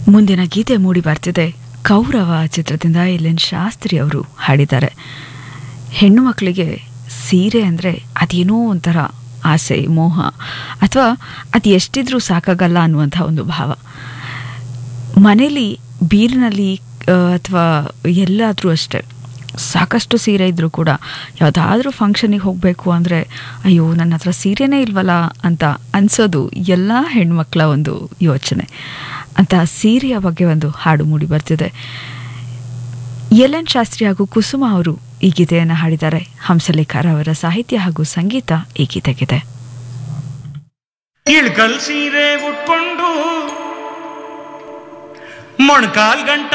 ಮುಂದಿನ ಗೀತೆ ಮೂಡಿ ಬರ್ತಿದೆ ಕೌರವ ಚಿತ್ರದಿಂದ ಎಲ್ಲಿನ್ ಶಾಸ್ತ್ರಿ ಅವರು ಹಾಡಿದ್ದಾರೆ ಹೆಣ್ಣು ಮಕ್ಕಳಿಗೆ ಸೀರೆ ಅಂದರೆ ಅದೇನೋ ಒಂಥರ ಆಸೆ ಮೋಹ ಅಥವಾ ಅದು ಎಷ್ಟಿದ್ರೂ ಸಾಕಾಗಲ್ಲ ಅನ್ನುವಂಥ ಒಂದು ಭಾವ ಮನೇಲಿ ಬೀರಿನಲ್ಲಿ ಅಥವಾ ಎಲ್ಲಾದರೂ ಅಷ್ಟೇ ಸಾಕಷ್ಟು ಸೀರೆ ಇದ್ದರೂ ಕೂಡ ಯಾವುದಾದ್ರೂ ಫಂಕ್ಷನಿಗೆ ಹೋಗಬೇಕು ಅಂದರೆ ಅಯ್ಯೋ ನನ್ನ ಹತ್ರ ಸೀರೆನೇ ಇಲ್ವಲ್ಲ ಅಂತ ಅನಿಸೋದು ಎಲ್ಲ ಹೆಣ್ಮಕ್ಳ ಒಂದು ಯೋಚನೆ ಅಂತ ಸೀರೆಯ ಬಗ್ಗೆ ಒಂದು ಹಾಡು ಮೂಡಿ ಬರ್ತಿದೆ ಎಲ್ ಎನ್ ಶಾಸ್ತ್ರಿ ಹಾಗೂ ಕುಸುಮ ಅವರು ಈ ಗೀತೆಯನ್ನು ಹಾಡಿದ್ದಾರೆ ಹಂಸಲೇಖರ ಅವರ ಸಾಹಿತ್ಯ ಹಾಗೂ ಸಂಗೀತ ಈ ಗೀತೆಗಿದೆ ಇಳ್ಕಲ್ ಸೀರೆ ಉಟ್ಕೊಂಡು ಮೊಣಕಾಲ್ ಗಂಟ